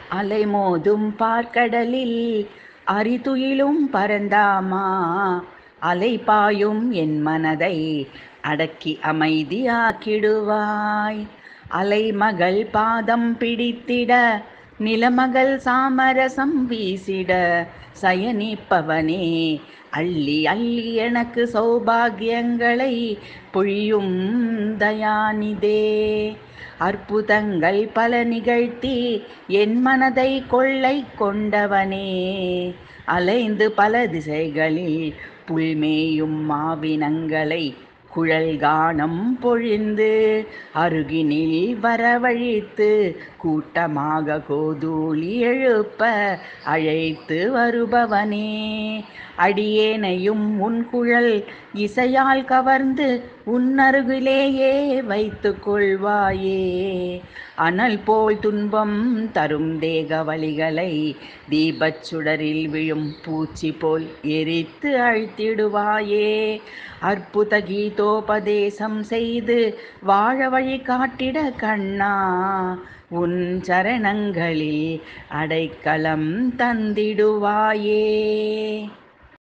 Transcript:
அலைமோதும் பார்க்கடலில் அரிதுயிலும் பரந்தாமா அலைபாயும் என் மனதை அடக்கி அமைதியாக்கிடுவாய் அலைமகள் பாதம் பிடித்திட நிலமகள் சாமரசம் வீசிட சயனிப்பவனே அள்ளி அள்ளி எனக்கு சௌபாகியங்களை பொழியும் தயானிதே அற்புதங்கள் பல நிகழ்த்தி என் மனதை கொள்ளை கொண்டவனே அலைந்து பல திசைகளில் புல்மேயும் மாவினங்களை குழல் கானம் பொழிந்து அருகினில் வரவழித்து கூட்டமாக கோதூளி எழுப்ப அழைத்து வருபவனே அடியேனையும் உன் குழல் இசையால் கவர்ந்து உன்னருகிலேயே வைத்து கொள்வாயே அனல் போல் துன்பம் தரும் தேக வழிகளை தீபச் சுடரில் விழும் பூச்சி போல் எரித்து அழித்திடுவாயே அற்புத கீதோபதேசம் செய்து வாழ வழி காட்டிட கண்ணா உன் சரணங்களில் அடைக்கலம் தந்திடுவாயே